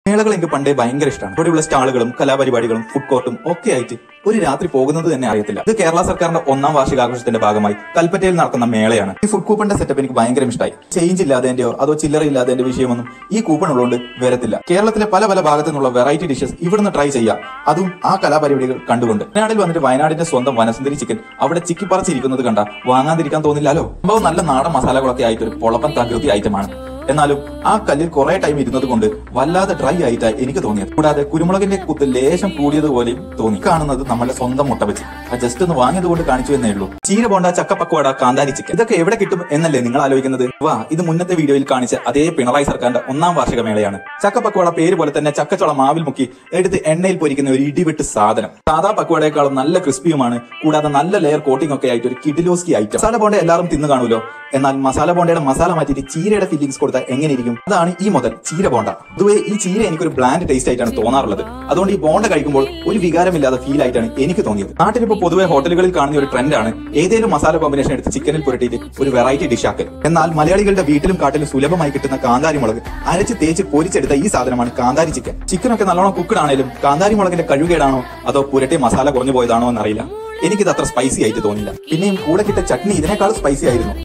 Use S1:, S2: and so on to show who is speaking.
S1: മേളകൾ എനിക്ക് പണ്ടേ ഭയങ്കര ഇഷ്ടമാണ് ഇവിടെയുള്ള സ്റ്റാളുകളും കലാപരിപാടികളും ഫുഡ് കോർട്ടും ഒക്കെ ആയിട്ട് ഒരു രാത്രി പോകുന്നത് തന്നെ അറിയത്തില്ല ഇത് കേരള സർക്കാരിന്റെ ഒന്നാം വാർഷികാഘോഷത്തിന്റെ ഭാഗമായി കൽപ്പറ്റയിൽ നടക്കുന്ന മേളയാണ് ഈ ഫുഡ് കൂപ്പണിന്റെ സെറ്റപ്പ് എനിക്ക് ഭയങ്കര ഇഷ്ടമായി ചേഞ്ച് ഇല്ലാതെന്റെയോ അതോ ചില്ലറ ഇല്ലാതെ വിഷയമൊന്നും ഈ കൂപ്പൺ ഉള്ളതുകൊണ്ട് വരത്തില്ല കേരളത്തിലെ പല പല ഭാഗത്തു നിന്നുള്ള വെറൈറ്റി ഡിഷസ് ഇവിടുന്ന് ട്രൈ ചെയ്യാം അതും ആ കലാപരിപാടികൾ കണ്ടുകൊണ്ട് വയനാട്ടിൽ വന്നിട്ട് വയനാടിന്റെ സ്വന്തം വനസുന്ദരി ചിക്കൻ അവിടെ ചിക്കി പറിച്ചിരിക്കുന്നത് കണ്ട വാങ്ങാതിരിക്കാൻ തോന്നില്ലല്ലോ സംഭവം നല്ല നാടൻ മസാലകളൊക്കെ ആയിട്ട് ഒരു പൊളപ്പൻ തകൃതി ഐറ്റമാണ് എന്നാലും ആ കല്ലിൽ കുറെ ടൈം ഇരുന്നത് കൊണ്ട് വല്ലാതെ ഡ്രൈ ആയിട്ടാ എനിക്ക് തോന്നിയത് കൂടാതെ കുരുമുളകിന്റെ കുത്ത് ലേശം കൂടിയതുപോലെയും തോന്നി കാണുന്നത് നമ്മുടെ സ്വന്തം മുട്ട വെച്ച് ആ ജസ്റ്റ് ഒന്ന് വാങ്ങിയത് കൊണ്ട് കാണിച്ചു എന്നേ ഉള്ളൂ ചീര പോണ്ട ചക്കപ്പക്കോട കാന്താരി ചിക്കൻ ഇതൊക്കെ എവിടെ കിട്ടും എന്നല്ലേ നിങ്ങൾ ആലോചിക്കുന്നത് വാ ഇത് മുന്നത്തെ വീഡിയോയിൽ കാണിച്ച അതേ പിണറായി സർക്കാരിന്റെ ഒന്നാം വാർഷിക മേളയാണ് ചക്കപ്പക്കോട പേര് പോലെ തന്നെ ചക്കച്ചോള മാവിൽ മുക്കി എടുത്ത് എണ്ണയിൽ പൊരിക്കുന്ന ഒരു ഇടിവെട്ട് സാധനം സാധാ പക്കോടയെക്കാളും നല്ല ക്രിസ്പിയുമാണ് കൂടാതെ നല്ല ലെയർ കോട്ടിംഗ് ഒക്കെ ആയിട്ട് ഒരു കിഡിലോസ്കി ഐറ്റം മസാല ബോണ്ട എല്ലാവരും തിന്നു കാണുമല്ലോ എന്നാൽ മസാല ബോണ്ടയുടെ മസാല മാറ്റിയിട്ട് ചീരയുടെ ഫീലിംഗ്സ് കൊടുത്താൽ എങ്ങനെയിരിക്കും അതാണ് ഈ മുതൽ ചീര ബോണ്ട പൊതുവെ ഈ ചീര എനിക്കൊരു ബ്ലാൻഡ് ടേസ്റ്റ് ആയിട്ടാണ് തോന്നാറുള്ളത് അതുകൊണ്ട് ഈ ബോണ്ട കഴിക്കുമ്പോൾ ഒരു വികാരമില്ലാത്ത ഫീൽ ആയിട്ടാണ് എനിക്ക് തോന്നിയത് നാട്ടിലിപ്പോൾ പൊതുവെ ഹോട്ടലുകളിൽ കാണുന്ന ഒരു ട്രെൻഡാണ് ഏതെങ്കിലും മസാല കോമ്പിനേഷൻ എടുത്ത് ചിക്കനിൽ പുരട്ടിയിട്ട് ഒരു വെറൈറ്റി ഡിഷ് ആക്കൽ എന്നാൽ മലയാളികളുടെ വീട്ടിലും കാട്ടിലും സുലഭമായി കിട്ടുന്ന കാന്താരി മുളക് അരച്ച് തേച്ച് പൊരിച്ചെടുത്ത ഈ സാധനമാണ് കാന്താരി ചിക്കൻ ചിക്കനൊക്കെ നല്ലോണം കുക്കഡ് ആണെങ്കിലും കാന്താരി മുളകിന്റെ കഴിവുകേടാണോ അതോ പുരട്ടി മസാല കുറഞ്ഞു പോയതാണോ എന്നറിയില്ല എനിക്കിത് അത്ര സ്പൈസി ആയിട്ട് തോന്നില്ല പിന്നെയും കൂടെ കിട്ട ചട്നി ഇതിനേക്കാൾ സ്പൈസി ആയിരുന്നു